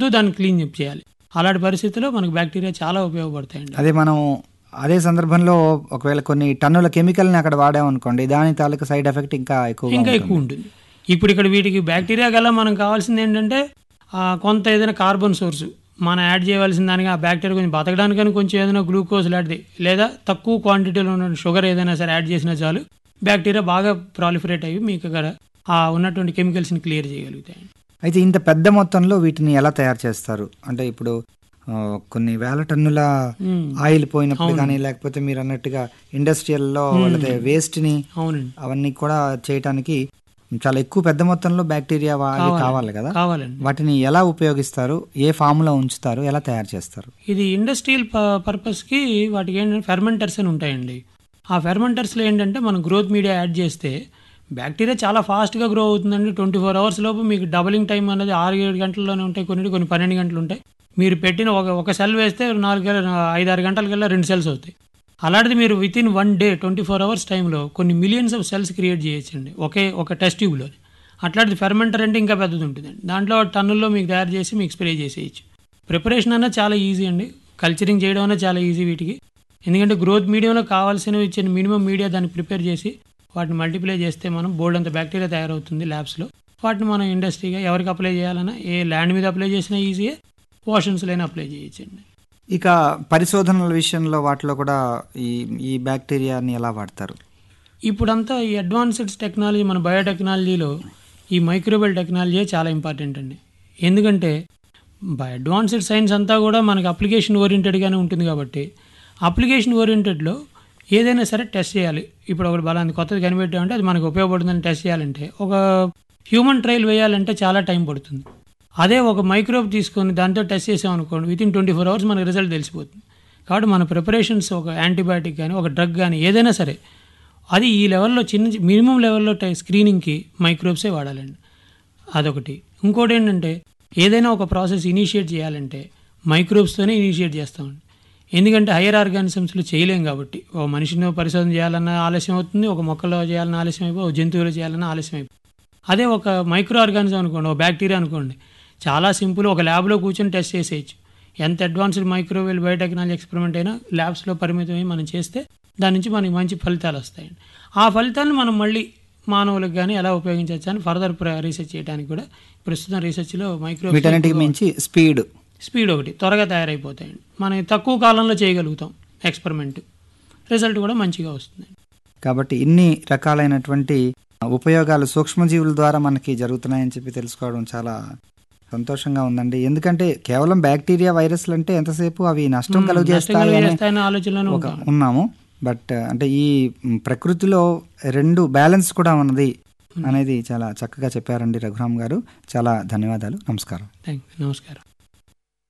దాన్ని క్లీన్ చేయాలి అలాంటి పరిస్థితుల్లో మనకు బ్యాక్టీరియా చాలా ఉపయోగపడతాయండి అదే మనం అదే సందర్భంలో ఒకవేళ కొన్ని టన్నుల కెమికల్ని అక్కడ వాడామనుకోండి దాని తాలూకు సైడ్ ఎఫెక్ట్ ఇంకా ఎక్కువ ఇంకా ఎక్కువ ఉంటుంది ఇప్పుడు ఇక్కడ వీటికి బ్యాక్టీరియా గల మనం కావాల్సింది ఏంటంటే ఆ, కొంత ఏదైనా కార్బన్ సోర్స్ మనం యాడ్ చేయవలసిన దానికి ఆ బ్యాక్టీరియా కొంచెం బతకడానికని కొంచెం ఏదైనా గ్లూకోజ్ లాంటిది లేదా తక్కువ క్వాంటిటీలో ఉన్న షుగర్ ఏదైనా సరే యాడ్ చేసినా చాలు బ్యాక్టీరియా బాగా ప్రాలిఫరేట్ అయ్యి మీకు అక్కడ ఆ ఉన్నటువంటి కెమికల్స్ని క్లియర్ చేయగలుగుతాయి అయితే ఇంత పెద్ద మొత్తంలో వీటిని ఎలా తయారు చేస్తారు అంటే ఇప్పుడు ఆ, కొన్ని వేల టన్నుల మ్మ్. ఆయిల్ పోయినప్పుడు కానీ లేకపోతే మీరు అన్నట్టుగా ఇండస్ట్రియల్లో లేకపోతే వేస్ట్ ని అవునండి అవన్నీ కూడా చేయటానికి చాలా ఎక్కువ పెద్ద మొత్తంలో బ్యాక్టీరియా వా- అవి కావాలి కదా కావాలండి వాటిని ఎలా ఉపయోగిస్తారు ఏ ఫామ్ లో ఉంచుతారు ఎలా తయారు చేస్తారు ఇది ఇండస్ట్రియల్ పర్పస్కి వాటికి ఏంటంటే ఫెర్మెంటర్స్ అని ఉంటాయండి ఆ ఫెర్మెంటర్స్లో ఏంటంటే మనం గ్రోత్ మీడియా యాడ్ చేస్తే బ్యాక్టీరియా చాలా ఫాస్ట్గా గ్రో అవుతుందండి ట్వంటీ ఫోర్ అవర్స్ లోపు మీకు డబలింగ్ టైం అనేది ఆరు ఏడు గంటల్లోనే ఉంటాయి కొన్ని కొన్ని పన్నెండు గంటలు ఉంటాయి మీరు పెట్టిన ఒక ఒక సెల్ వేస్తే నాలుగు ఐదు ఆరు గంటలకల్లా రెండు సెల్స్ అవుతాయి అలాంటిది మీరు within one day twenty four hours టైంలో కొన్ని మిలియన్స్ ఆఫ్ సెల్స్ క్రియేట్ చేయొచ్చండి ఒకే ఒక టెస్ట్ ట్యూబ్లో అట్లాంటిది ఫెర్మెంటర్ అంటే ఇంకా పెద్దది ఉంటుందండి దాంట్లో టన్నుల్లో మీకు తయారు చేసి మీకు స్ప్రే చేసేయచ్చు ప్రిపరేషన్ అన్నది చాలా ఈజీ అండి కల్చరింగ్ చేయడం అన్నది చాలా ఈజీ వీటికి ఎందుకంటే గ్రోత్ మీడియంలో కావాల్సినవి ఇచ్చిన మినిమం మీడియా దాన్ని ప్రిపేర్ చేసి వాటిని మల్టిప్లై చేస్తే మనం బోర్డు అంత బ్యాక్టీరియా తయారవుతుంది ల్యాబ్స్లో వాటిని మనం ఇండస్ట్రీగా ఎవరికి అప్లై చేయాలన్నా ఏ ల్యాండ్ మీద అప్లై చేసినా ఈజీయే వాషన్స్లో అప్లై చేయొచ్చండి ఇక పరిశోధనల విషయంలో వాటిలో కూడా ఈ ఈ బ్యాక్టీరియాని ఎలా వాడతారు ఇప్పుడంతా ఈ అడ్వాన్స్డ్ టెక్నాలజీ మన బయోటెక్నాలజీలో ఈ మైక్రోబల్ టెక్నాలజీ చాలా ఇంపార్టెంట్ అండి ఎందుకంటే అడ్వాన్స్డ్ సైన్స్ అంతా కూడా మనకి అప్లికేషన్ ఓరియంటెడ్గానే ఉంటుంది కాబట్టి అప్లికేషన్ ఓరియంటెడ్లో ఏదైనా సరే టెస్ట్ చేయాలి ఇప్పుడు ఒకటి బలాన్ని కొత్తది కనిపెట్టామంటే అది మనకు ఉపయోగపడుతుందని టెస్ట్ చేయాలంటే ఒక హ్యూమన్ ట్రయల్ వేయాలంటే చాలా టైం పడుతుంది అదే ఒక మైక్రోబ్ తీసుకొని దాంతో టెస్ట్ చేసామనుకోండి within twenty four hours మనకి రిజల్ట్ తెలిసిపోతుంది కాబట్టి మన ప్రిపరేషన్స్ ఒక యాంటీబయాటిక్ కానీ ఒక డ్రగ్ కానీ ఏదైనా సరే అది ఈ లెవెల్లో చిన్న మినిమం లెవెల్లో టై స్క్రీనింగ్కి మైక్రోబ్సే వాడాలండి అదొకటి ఇంకోటి ఏంటంటే ఏదైనా ఒక ప్రాసెస్ ఇనిషియేట్ చేయాలంటే మైక్రోబ్స్తోనే ఇనిషియేట్ చేస్తామండి ఎందుకంటే హయ్యర్ ఆర్గానిజమ్స్లో చేయలేం కాబట్టి ఒక మనిషిని పరిశోధన చేయాలన్న ఆలస్యం అవుతుంది ఒక మొక్కలో చేయాలన్న ఆలస్యం అయిపోయి ఒక జంతువులో చేయాలన్న ఆలస్యం అయిపోయి అదే ఒక మైక్రో ఆర్గానిజం అనుకోండి ఒక బ్యాక్టీరియా అనుకోండి చాలా సింపుల్ ఒక ల్యాబ్లో కూర్చొని టెస్ట్ చేసేయచ్చు ఎంత అడ్వాన్స్డ్ మైక్రోవేవ్ బయోటెక్నాలజీ ఎక్స్పెరిమెంట్ అయినా ల్యాబ్స్లో పరిమితమై మనం చేస్తే దాని నుంచి మనకి మంచి ఫలితాలు వస్తాయండి ఆ ఫలితాలను మనం మళ్ళీ మానవులకు కానీ ఎలా ఉపయోగించవచ్చు అని ఫర్దర్ రీసెర్చ్ చేయడానికి కూడా ప్రస్తుతం రీసెర్చ్లో మైక్రో వీటన్నిటికి మించి స్పీడ్ స్పీడ్ ఒకటి త్వరగా తయారైపోతాయండి మనం తక్కువ కాలంలో చేయగలుగుతాం ఎక్స్పెరిమెంట్ రిజల్ట్ కూడా మంచిగా వస్తుంది కాబట్టి ఇన్ని రకాలైనటువంటి ఉపయోగాలు సూక్ష్మజీవుల ద్వారా మనకి జరుగుతున్నాయని చెప్పి తెలుసుకోవడం చాలా సంతోషంగా ఉందండి ఎందుకంటే కేవలం బ్యాక్టీరియా వైరస్లు అంటే ఎంతసేపు అవి నష్టం కలుగజేస్తాయి అనే చేస్తాయని ఆలోచనలోనే ఒక ఉంటాం ఉన్నాము బట్ అంటే ఈ మ్, ప్రకృతిలో రెండు బ్యాలెన్స్ కూడా ఉన్నది అనేది చాలా చక్కగా చెప్పారండి రఘురామ్ గారు చాలా ధన్యవాదాలు నమస్కారం థ్యాంక్ నమస్కారం